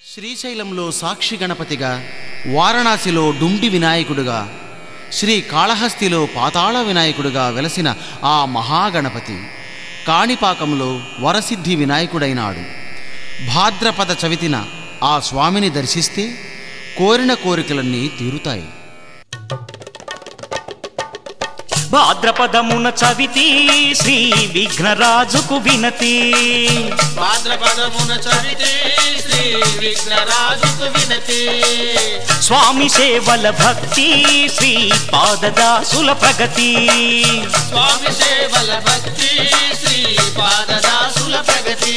శ్రీశైలంలో సాక్షి గణపతిగా వారణాసిలో డుండి వినాయకుడుగా శ్రీ కాళహస్తిలో పాతాళ వినాయకుడుగా వెలసిన ఆ మహాగణపతి కాణిపాకంలో వరసిద్ధి వినాయకుడైనాడు భాద్రపద చవితిన ఆ స్వామిని దర్శిస్తే కోరిన కోరికలన్నీ తీరుతాయి భాద్రపదమున చవితి శ్రీ విఘ్నరాజుకు వినతి భాద్రపదమున చవితే శ్రీ విఘ్నరాజుకు వినతి స్వామి సేవల భక్తి శ్రీ పాదదాసుల ప్రగతి స్వామి సేవల భక్తి శ్రీ పాదదాసుల ప్రగతి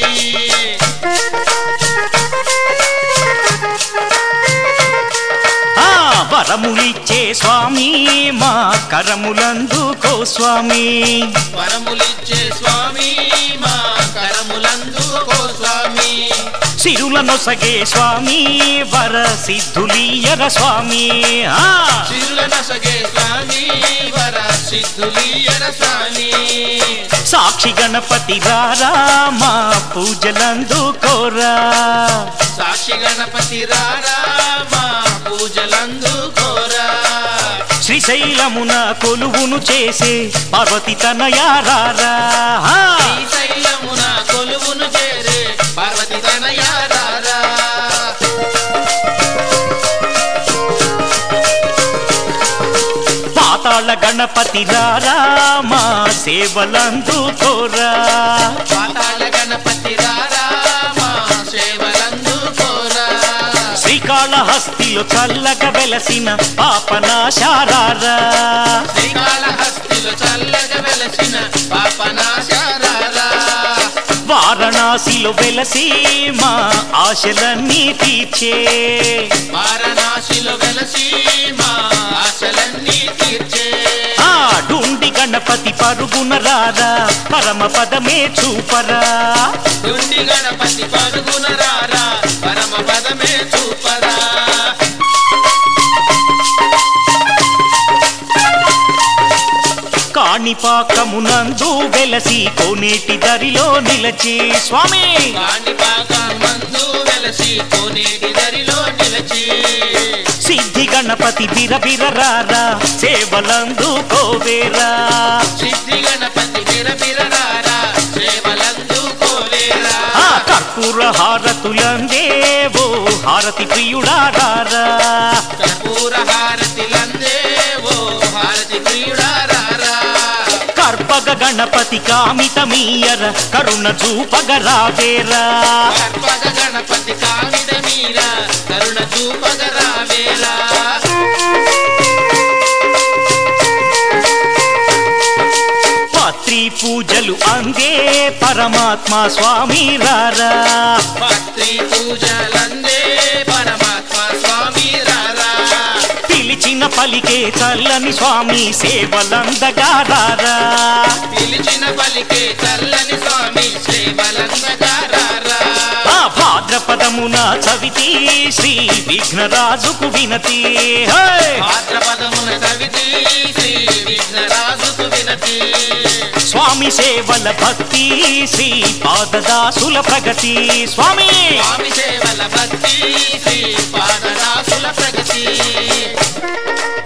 ఆ వరములిచ్చే స్వామి మా కరములందుకో స్వామి వరములిచ్చే స్వామి మా కరములందుకో స్వామి సిరుల నొసగే స్వామి వర సిద్ధులీయర స్వామి ఆ చిరుల నసగే స్వామి వర సిద్ధులీయర స్వామి సాక్షి గణపతి రారా మా పూజలందుకోరా సాక్షి గణపతి రారా మా పూజలందుకోరా శ్రీశైలమున కొలువును చేసే పార్వతి తనయారారా ఆ! శ్రీశైలమున కొలువును చేరే పార్వతి తనయారారా పాతాళ గణపతి రారా మా సేవలందుకోరా పాతాళ గణపతి రారా మా సేవలందుకోరా శ్రీకాళహస్తిలో చల్లగా వెలసిన పాపనాశారారా శ్రీకాళహస్తిలో చల్లగా వెలసిన పాపనాశారారా వారణాసిలో వెలసి మా ఆశలన్నీ తీర్చే వారణాసిలో వెలసి మా ఆశలన్నీ తీర్చే ఆ డుండి గణపతి పరుగున రారా పరమ పదమే చూపరా దుండి గణపతి పరుగున రారా పరమ పదమే చూపరా కాణిపాకమునందు వెలసి కోనేటి దరిలో నిలచి స్వామి కాణిపాకం మందు వెలసి కోనేటి దరిలో నిలచి సిద్ధి గణపతి బిరబిర రారా సేవలందు కోవేరా సిద్ధి గణపతి బిరబిరరారా సేవలందుకోలేరా ఆ కర్పూర హారతులందేవో హారతి ప్రియుడారారా కర్పూర హారతిలందే ఓ హారతి ప్రియుడారారా కర్పగ గణపతి కామితమీయర కరుణ చూపగరావేరా కర్పగ గణపతి కామిద మీర కరుణ చూపగరావేలా పత్రి పూజలు అందే పరమాత్మ స్వామి రారా భక్తి పూజలందే పరమాత్మ స్వామి రారా పిలిచిన పలికే చల్లని స్వామి సేవలందగా రారా పిలిచిన పలికే చల్లని స్వామి సేవలందగారారా ఆ భాద్రపదమున చవితి శ్రీ విఘ్నరాజుకు వినతి హే! భాద్రపదమున కవితి శ్రీ విఘ్నరాజుకు వినతి స్వామి సేవల భక్తి శ్రీ పాదదాసుల ప్రగతి స్వామి స్వామి సేవల భక్తి శ్రీ పాదదాసుల ప్రగతి